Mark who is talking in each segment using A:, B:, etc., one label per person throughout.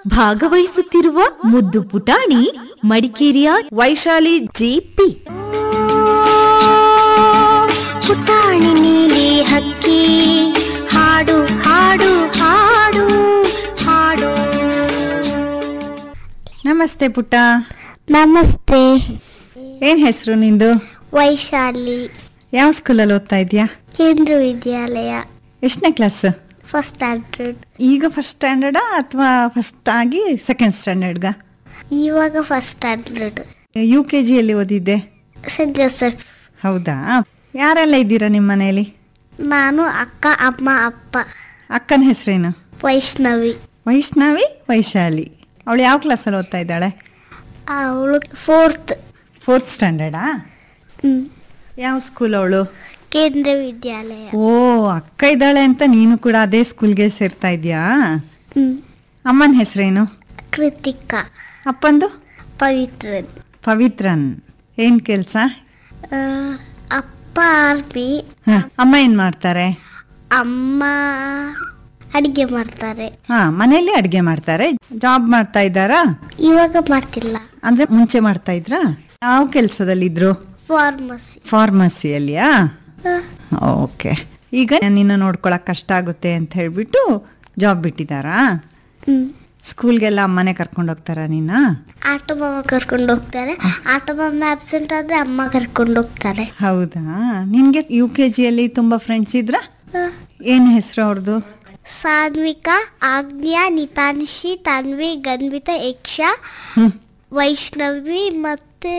A: ಭಾಗವಹಿಸುತ್ತಿರುವ ಮುದ್ದು ಪುಟಾಣಿ ಮಡಿಕೇರಿಯ
B: ವೈಶಾಲಿ ಜಿ ಪಿ
C: ಪುಟಾಣಿ ನೀಲಿ ಹಕ್ಕಿ ಹಾಡು ಹಾಡು ಹಾಡು ಹಾಡು
D: ನಮಸ್ತೆ ಪುಟ್ಟ
C: ನಮಸ್ತೆ
D: ಏನ್ ಹೆಸರು ನಿಂದು
C: ವೈಶಾಲಿ
D: ಯಾವ ಸ್ಕೂಲಲ್ಲಿ ಓದ್ತಾ ಇದೀಯಾ
C: ಕೇಂದ್ರ ವಿದ್ಯಾಲಯ
D: ಎಷ್ಟನೇ ಕ್ಲಾಸ್
C: ಫಸ್ಟ್ ಸ್ಟ್ಯಾಂಡರ್ಡ್
D: ಈಗ ಫಸ್ಟ್ ಸ್ಟ್ಯಾಂಡರ್ಡಾ ಅಥವಾ ಫಸ್ಟ್ ಆಗಿ ಸೆಕೆಂಡ್ ಸ್ಟ್ಯಾಂಡರ್ಡ್ಗ
C: ಇವಾಗ ಫಸ್ಟ್ ಸ್ಟ್ಯಾಂಡರ್ಡ್
D: ಯು ಕೆ ಜಿಯಲ್ಲಿ ಓದಿದ್ದೆ
C: ಸೆಂಟ್ ಜೋಸೆಫ್
D: ಹೌದಾ ಯಾರೆಲ್ಲ ಇದ್ದೀರಾ ನಿಮ್ಮ ಮನೆಯಲ್ಲಿ
C: ನಾನು ಅಕ್ಕ ಅಮ್ಮ ಅಪ್ಪ
D: ಅಕ್ಕನ ಹೆಸರೇನು
C: ವೈಷ್ಣವಿ
D: ವೈಷ್ಣವಿ ವೈಶಾಲಿ ಅವಳು ಯಾವ ಕ್ಲಾಸಲ್ಲಿ ಓದ್ತಾ ಇದ್ದಾಳೆ
C: ಅವಳು ಫೋರ್ತ್
D: ಫೋರ್ತ್ ಸ್ಟ್ಯಾಂಡರ್ಡಾ ಯಾವ ಸ್ಕೂಲ್ ಅವಳು
C: ಕೇಂದ್ರ ವಿದ್ಯಾಲಯ
D: ಓ ಅಕ್ಕ ಇದ್ದಾಳೆ ಅಂತ ನೀನು ಕೂಡ ಅದೇ ಸ್ಕೂಲ್ಗೆ ಸೇರ್ತಾ ಇದೀಯಾ
C: ಹ್ಮ್.
D: ಅಮ್ಮನ ಹೆಸರೇನು
C: ಕೃತಿಕಾ
D: ಅಪ್ಪಂದು
C: ಪವಿತ್ರನ್
D: ಪವಿತ್ರನ್ ಏನ್ ಕೆಲ್ಸ
C: ಆ, ಅಪ್ಪ ಆರ್ಮಿ
D: ಹ, ಅಮ್ಮ ಏನ್ ಮಾಡ್ತಾರೆ
C: ಅಮ್ಮ ಅಡಿಗೆ ಮಾಡ್ತಾರೆ
D: ಹಾ ಮನೇಲಿ ಅಡ್ಗೆ ಮಾಡ್ತಾರೆ ಜಾಬ್ ಮಾಡ್ತಾ ಇದ್ದಾರಾ
C: ಇವಾಗ ಮಾಡ್ತಿಲ್ಲ
D: ಅಂದ್ರೆ ಮುಂಚೆ ಮಾಡ್ತಾ ಇದ್ರಾ ಯಾವ ಕೆಲ್ಸದಲ್ಲಿದ್ರು
C: ಫಾರ್ಮಸಿ
D: ಫಾರ್ಮಸಿಯಲ್ಲಿಯಾ ಓಕೆ ಈಗ ನಿನ್ನ ನೋಡ್ಕೊಳಕ್ ಕಷ್ಟ ಆಗುತ್ತೆ ಅಂತ ಹೇಳ್ಬಿಟ್ಟು ಜಾಬ್ ಬಿಟ್ಟಿದ್ದಾರಾ ಸ್ಕೂಲ್ಗೆಲ್ಲ ಅಮ್ಮನೆ ಕರ್ಕೊಂಡು ಹೋಗ್ತಾರಾ ನಿನ್ನ
C: ಆಟೋ ಮಾಮ ಕರ್ಕೊಂಡು ಹೋಗ್ತಾರೆ ಆಟೋ ಮಾಮ ಆಬ್ಸೆಂಟ್ ಆದ್ರೆ ಅಮ್ಮ ಕರ್ಕೊಂಡು ಹೋಗ್ತಾರೆ
D: ಹೌದಾ ನಿನ್ಗೆ ಯು ಕೆ ಜಿಯಲ್ಲಿ ತುಂಬಾ ಫ್ರೆಂಡ್ಸ್ ಇದ್ರ ಏನ್ ಹೆಸರು ಅವ್ರದ್ದು
C: ಸಾನ್ವಿಕಾ ಆಜ್ಞಾ ನಿತಾನ್ಶಿ ತನ್ವಿ ಗನ್ವಿತ ಯಕ್ಷ
D: ಹ್ಮ್
C: ವೈಷ್ಣವಿ ಮತ್ತೆ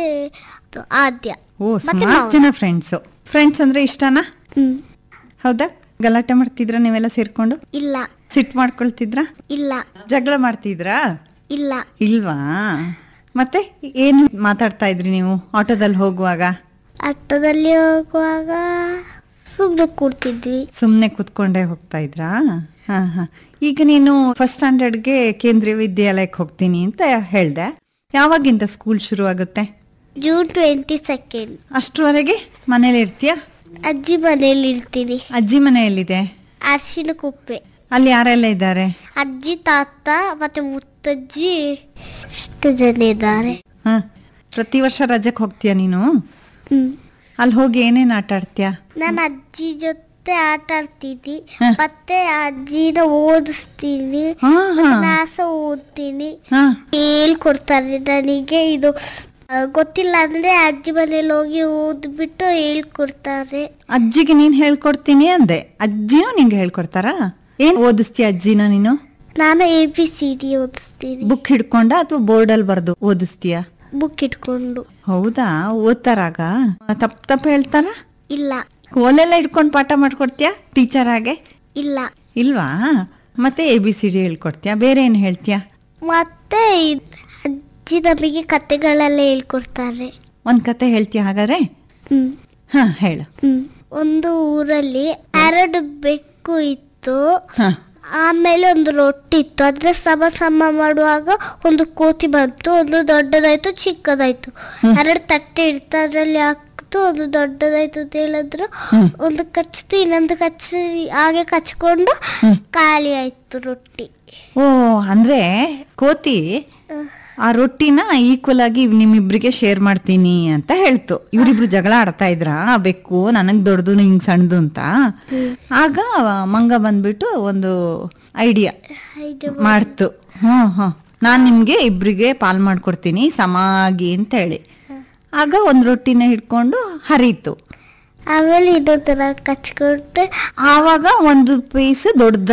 C: ಆದ್ಯ
D: ಓ
C: ಮತ್ತೆ
D: ಸುಮಾರು
C: ಮೌನ.
D: ಜನ ಫ್ರೆಂಡ್ಸು ಫ್ರೆಂಡ್ಸ್ ಅಂದ್ರೆ ಇಷ್ಟನಾ
C: ಹ್ಮ್.
D: ಹೌದಾ ಗಲಾಟೆ ಮಾಡ್ತಿದ್ರ ನೀವೆಲ್ಲ ಸೇರ್ಕೊಂಡು
C: ಇಲ್ಲ
D: ಸಿಟ್ ಮಾಡ್ಕೊಳ್ತಿದ್ರಾ
C: ಇಲ್ಲ
D: ಜಗಳ ಮಾಡ್ತಿದ್ರಾ
C: ಇಲ್ಲ
D: ಇಲ್ವಾ ಮತ್ತೆ ಏನು ಮಾತಾಡ್ತಾ ಇದ್ರಿ ನೀವು ಆಟೋದಲ್ಲಿ ಹೋಗುವಾಗ
C: ಆಟೋದಲ್ಲಿ ಹೋಗುವಾಗ ಸುಮ್ಮನೆ ಕೂರ್ತಿದ್ವಿ
D: ಸುಮ್ಮನೆ ಕೂತ್ಕೊಂಡೇ ಹೋಗ್ತಾ ಇದ್ರಾ ಹಾ ಹಾ ಈಗ ನೀನು ಫಸ್ಟ್ ಸ್ಟ್ಯಾಂಡರ್ಡ್ಗೆ ಕೇಂದ್ರೀಯ ವಿದ್ಯಾಲಯಕ್ಕೆ ಹೋಗ್ತೀನಿ ಅಂತ ಹೇಳ್ದೆ ಯಾವಾಗಿಂದ ಸ್ಕೂಲ್ ಶುರು ಆಗುತ್ತೆ
C: ಜೂನ್ ಟ್ವೆಂಟಿ ಸೆಕೆಂಡ್
D: ಅಷ್ಟರವರೆಗೆ ಮನೇಲಿ ಇರ್ತೀಯಾ
C: ಅಜ್ಜಿ ಮನೇಲಿ ಇರ್ತೀನಿ
D: ಅಜ್ಜಿ ಮನೆ ಎಲ್ಲಿದೆ
C: ಅರಿಶಿನ ಕುಪ್ಪೆ
D: ಅಲ್ಲಿ ಯಾರೆಲ್ಲ ಇದ್ದಾರೆ
C: ಅಜ್ಜಿ ತಾತ ಮತ್ತೆ ಮುತ್ತಜ್ಜಿ ಇಷ್ಟು ಜನ ಇದ್ದಾರೆ
D: ಹಾ ಪ್ರತಿ ವರ್ಷ ರಜೆಗೆ ಹೋಗ್ತೀಯಾ ನೀನು
C: ಹ್ಮ್
D: ಅಲ್ಲಿ ಹೋಗಿ ಏನೇನು ಆಟ ಆಡ್ತೀಯಾ
C: ನಾನು ಅಜ್ಜಿ ಜೊತೆ ಆಟ ಆಡ್ತೀನಿ
D: ಹ.
C: ಮತ್ತೆ ಅಜ್ಜಿನ ಓದಿಸ್ತೀನಿ
D: ಹಾ ಹಾ
C: ನಾಸ ಓದ್ತೀನಿ
D: ಹಾ
C: ಹೇಳ್ಕೊಡ್ತಾರೆ ನನಗೆ ಇದು ಆ, ಗೊತ್ತಿಲ್ಲ ಅಂದ್ರೆ ಅಜ್ಜಿ ಮನೇಲಿ ಹೋಗಿ ಓದ್ಬಿಟ್ಟು ಹೇಳ್ಕೊಡ್ತಾರೆ
D: ಅಜ್ಜಿಗೆ ನೀನ್ ಹೇಳ್ಕೊಡ್ತೀನಿ ಅಂದೆ ಅಜ್ಜಿನೂ ನಿಂಗೆ ಹೇಳ್ಕೊಡ್ತಾರಾ ಏನ್ ಓದಿಸ್ತೀಯ ಅಜ್ಜಿನ ನೀನು
C: ನಾನು ಎ ಬಿ ಸಿ ಡಿ ಓದಿಸ್ತೀನಿ
D: ಬುಕ್ ಹಿಡ್ಕೊಂಡ ಅಥವಾ ಬೋರ್ಡಲ್ಲಿ ಬರ್ದು ಓದಿಸ್ತೀಯ
C: ಬುಕ್ ಇಟ್ಕೊಂಡು
D: ಹೌದಾ ಓದ್ತಾರಾಗ ತಪ್ಪ ತಪ್ಪ ಹೇಳ್ತಾರ
C: ಇಲ್ಲ
D: ಕೋಲೆಲ್ಲ ಹಿಡ್ಕೊಂಡು ಪಾಠ ಮಾಡ್ಕೊಡ್ತೀಯಾ ಟೀಚರ್ ಹಾಗೆ
C: ಇಲ್ಲ
D: ಇಲ್ವಾ ಮತ್ತೆ ಎ ಬಿ ಸಿ ಡಿ ಹೇಳ್ಕೊಡ್ತೀಯಾ ಬೇರೆ ಏನು ಹೇಳ್ತೀಯಾ
C: ಮತ್ತೆ ಇದ್- ಅಜ್ಜಿ ನಮಗೆ ಕತೆಗಳೆಲ್ಲ ಹೇಳ್ಕೊಡ್ತಾರೆ
D: ಒಂದ್ ಕತೆ ಹೇಳ್ತೀಯ ಹಾಗಾದ್ರೆ
C: ಹ್ಮ್
D: ಹಾ ಹೇಳು
C: ಹ್ಮ್ ಒಂದು ಊರಲ್ಲಿ ಎರಡು ಬೆಕ್ಕು ಇತ್ತು
D: ಹಾ
C: ಆಮೇಲೆ ಒಂದು ರೊಟ್ಟಿ ಇತ್ತು ಅದ್ರ ಸಮ ಸಮ ಮಾಡುವಾಗ ಒಂದು ಕೋತಿ ಬಂತು ಒಂದು ದೊಡ್ಡದಾಯ್ತು ಚಿಕ್ಕದಾಯ್ತು ಎರಡು ತಟ್ಟೆ ಇಡ್ತು ಅದ್ರಲ್ಲಿ ಹಾಕ್ತು ಒಂದು ದೊಡ್ಡದಾಯ್ತು ಅಂತ ಹೇಳಿದ್ರು ಒಂದು ಕಚ್ಚಿತು ಇನ್ನೊಂದು ಕಚ್ಚಿ ಹಾಗೆ ಕಚ್ಕೊಂಡು ಖಾಲಿ ಆಯ್ತು ರೊಟ್ಟಿ
D: ಓ ಅಂದ್ರೆ ಕೋತಿ ಆ ರೊಟ್ಟಿನ ಈಕ್ವಲ್ ಆಗಿ ನಿಮ್ಮಿಬ್ರಿಗೆ ಶೇರ್ ಮಾಡ್ತೀನಿ ಅಂತ ಹೇಳ್ತು ಇವರಿಬ್ರು ಜಗಳ ಆಡ್ತಾ ಇದ್ರ ಬೆಕ್ಕು ನನಗ್ ದೊಡ್ಡದು ಹಿಂಗ್ ಸಣ್ಣದು ಅಂತ ಆಗ ಮಂಗ ಬಂದ್ಬಿಟ್ಟು ಒಂದು ಐಡಿಯಾ
C: ಇದು
D: ಮಾಡ್ತು ಹ್ಮ್ ಹ್ಮ್ ನಾನ್ ನಿಮ್ಗೆ ಇಬ್ರಿಗೆ ಪಾಲ್ ಮಾಡ್ಕೊಡ್ತೀನಿ ಸಮಾಗಿ ಅಂತ ಹೇಳಿ ಆಗ ಒಂದ್ ರೊಟ್ಟಿನ ಹಿಡ್ಕೊಂಡು ಹರಿತು
C: ಆಮೇಲೆ ಇನ್ನೊಂದರ ಕಚ್ಕೊಂಡ್ರೆ
D: ಆವಾಗ ಒಂದು ಪೀಸ್ ದೊಡ್ಡ